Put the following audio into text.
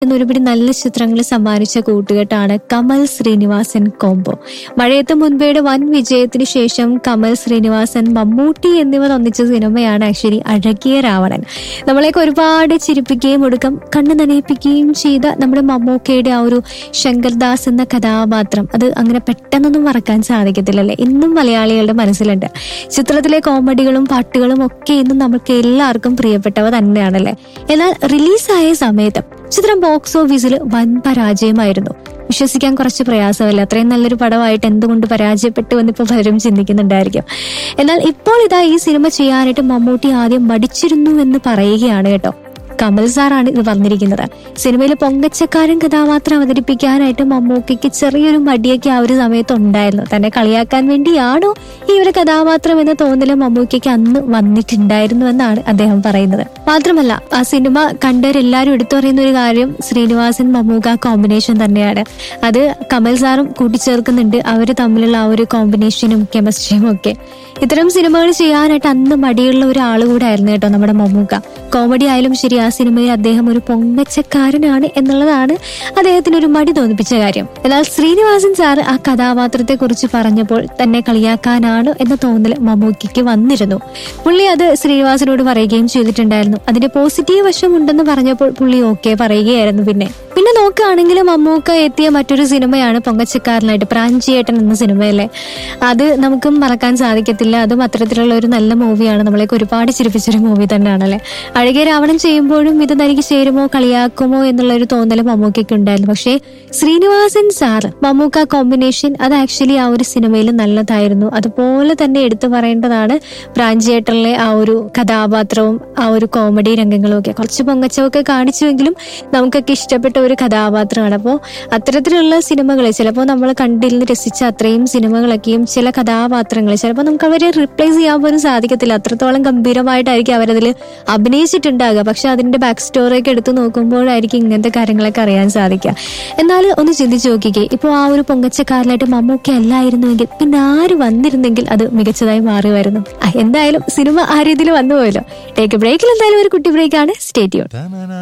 ഒരുപിടി നല്ല ചിത്രങ്ങൾ സമ്മാനിച്ച കൂട്ടുകെട്ടാണ് കമൽ ശ്രീനിവാസൻ കോംബോ മഴയത്ത് മുൻപേയുടെ വൻ വിജയത്തിന് ശേഷം കമൽ ശ്രീനിവാസൻ മമ്മൂട്ടി എന്നിവർ ഒന്നിച്ച സിനിമയാണ് ആക്ച്വലി അഴകിയ രാവണൻ നമ്മളെയൊക്കെ ഒരുപാട് ചിരിപ്പിക്കുകയും ഒടുക്കം കണ്ണു നനയിപ്പിക്കുകയും ചെയ്ത നമ്മുടെ മമ്മൂക്കയുടെ ആ ഒരു ശങ്കർദാസ് എന്ന കഥാപാത്രം അത് അങ്ങനെ പെട്ടെന്നൊന്നും മറക്കാൻ സാധിക്കത്തില്ലല്ലേ ഇന്നും മലയാളികളുടെ മനസ്സിലുണ്ട് ചിത്രത്തിലെ കോമഡികളും പാട്ടുകളും ഒക്കെ ഇന്നും നമുക്ക് എല്ലാവർക്കും പ്രിയപ്പെട്ടവ തന്നെയാണല്ലേ എന്നാൽ റിലീസായ സമയത്ത് ചിത്രം ബോക്സ് ഓഫീസിൽ വൻ പരാജയമായിരുന്നു വിശ്വസിക്കാൻ കുറച്ച് പ്രയാസമല്ല അത്രയും നല്ലൊരു പടമായിട്ട് എന്തുകൊണ്ട് പരാജയപ്പെട്ടു എന്നിപ്പോൾ പലരും ചിന്തിക്കുന്നുണ്ടായിരിക്കും എന്നാൽ ഇപ്പോൾ ഇതാ ഈ സിനിമ ചെയ്യാനായിട്ട് മമ്മൂട്ടി ആദ്യം മടിച്ചിരുന്നു എന്ന് പറയുകയാണ് കേട്ടോ കമൽ സാറാണ് ഇത് വന്നിരിക്കുന്നത് സിനിമയിൽ പൊങ്കച്ചക്കാരൻ കഥാപാത്രം അവതരിപ്പിക്കാനായിട്ട് മമ്മൂക്കയ്ക്ക് ചെറിയൊരു മടിയൊക്കെ ആ ഒരു സമയത്ത് ഉണ്ടായിരുന്നു തന്നെ കളിയാക്കാൻ വേണ്ടിയാണോ ഈ ഒരു കഥാപാത്രം എന്ന തോന്നല് മമ്മൂക്കയ്ക്ക് അന്ന് വന്നിട്ടുണ്ടായിരുന്നു എന്നാണ് അദ്ദേഹം പറയുന്നത് മാത്രമല്ല ആ സിനിമ കണ്ടവരെല്ലാവരും എടുത്തു പറയുന്ന ഒരു കാര്യം ശ്രീനിവാസൻ മമ്മൂക്ക കോമ്പിനേഷൻ തന്നെയാണ് അത് കമൽ സാറും കൂട്ടിച്ചേർക്കുന്നുണ്ട് അവർ തമ്മിലുള്ള ആ ഒരു കോമ്പിനേഷനും കെമിസ്ട്രിയും ഒക്കെ ഇത്തരം സിനിമകൾ ചെയ്യാനായിട്ട് അന്ന് മടിയുള്ള ഒരാൾ കൂടെ ആയിരുന്നു കേട്ടോ നമ്മുടെ മമ്മൂക്ക കോമഡി ആയാലും ശരി ആ സിനിമയിൽ അദ്ദേഹം ഒരു പൊങ്ങച്ചക്കാരനാണ് എന്നുള്ളതാണ് അദ്ദേഹത്തിന് ഒരു മടി തോന്നിപ്പിച്ച കാര്യം എന്നാൽ ശ്രീനിവാസൻ സാർ ആ കഥാപാത്രത്തെ കുറിച്ച് പറഞ്ഞപ്പോൾ തന്നെ കളിയാക്കാനാണ് എന്ന തോന്നൽ മമ്മൂക്കിക്ക് വന്നിരുന്നു പുള്ളി അത് ശ്രീനിവാസനോട് പറയുകയും ചെയ്തിട്ടുണ്ടായിരുന്നു അതിന്റെ പോസിറ്റീവ് വശം ഉണ്ടെന്ന് പറഞ്ഞപ്പോൾ പുള്ളി ഓക്കെ പറയുകയായിരുന്നു പിന്നെ പിന്നെ നോക്കുകയാണെങ്കിൽ മമ്മൂക്ക എത്തിയ മറ്റൊരു സിനിമയാണ് പൊങ്ങച്ചക്കാരനായിട്ട് പ്രാഞ്ചിയേട്ടൻ എന്ന സിനിമയല്ലേ അത് നമുക്കും മറക്കാൻ സാധിക്കത്തില്ല അതും അത്തരത്തിലുള്ള ഒരു നല്ല മൂവിയാണ് നമ്മളെയൊക്കെ ഒരുപാട് ചിരിപ്പിച്ചൊരു മൂവി തന്നെയാണല്ലേ അഴകിയ രാവണൻ ചെയ്യുമ്പോഴും ഇത് തനിക്ക് ചേരുമോ കളിയാക്കുമോ എന്നുള്ള ഒരു തോന്നൽ മമ്മൂക്കയ്ക്ക് ഉണ്ടായിരുന്നു പക്ഷേ ശ്രീനിവാസൻ സാർ മമ്മൂക്ക കോമ്പിനേഷൻ അത് ആക്ച്വലി ആ ഒരു സിനിമയിൽ നല്ലതായിരുന്നു അതുപോലെ തന്നെ എടുത്തു പറയേണ്ടതാണ് പ്രാഞ്ചിയേട്ടനിലെ ആ ഒരു കഥാപാത്രവും ആ ഒരു കോമഡി രംഗങ്ങളും ഒക്കെ കുറച്ച് പൊങ്ങച്ചമൊക്കെ കാണിച്ചുവെങ്കിലും നമുക്കൊക്കെ ഇഷ്ടപ്പെട്ട ഒരു കഥാപാത്രമാണ് അപ്പോൾ അത്തരത്തിലുള്ള സിനിമകൾ ചിലപ്പോൾ നമ്മൾ കണ്ടിരുന്ന് രസിച്ച അത്രയും സിനിമകളൊക്കെയും ചില കഥാപാത്രങ്ങൾ ചിലപ്പോൾ നമുക്ക് അവരെ റിപ്ലേസ് ചെയ്യാൻ പോലും സാധിക്കത്തില്ല അത്രത്തോളം ഗംഭീരമായിട്ടായിരിക്കും അവരതിൽ അഭിനയിച്ചിട്ടുണ്ടാകുക പക്ഷെ അതിന്റെ ബാക്ക് സ്റ്റോറി ഒക്കെ എടുത്തു നോക്കുമ്പോഴായിരിക്കും ഇങ്ങനത്തെ കാര്യങ്ങളൊക്കെ അറിയാൻ സാധിക്കുക എന്നാൽ ഒന്ന് ചിന്തിച്ചു നോക്കിക്കേ ഇപ്പോൾ ആ ഒരു പൊങ്കച്ചക്കാരനായിട്ട് മമ്മൂക്ക അല്ലായിരുന്നുവെങ്കിൽ പിന്നെ ആര് വന്നിരുന്നെങ്കിൽ അത് മികച്ചതായി മാറുമായിരുന്നു ആ, എന്തായാലും സിനിമ ആ രീതിയിൽ വന്നു പോയല്ലോ ടേക്ക് ബ്രേക്കിൽ എന്തായാലും ഒരു കുട്ടി ബ്രേക്കാണ് സ്റ്റേറ്റ്യൂൺ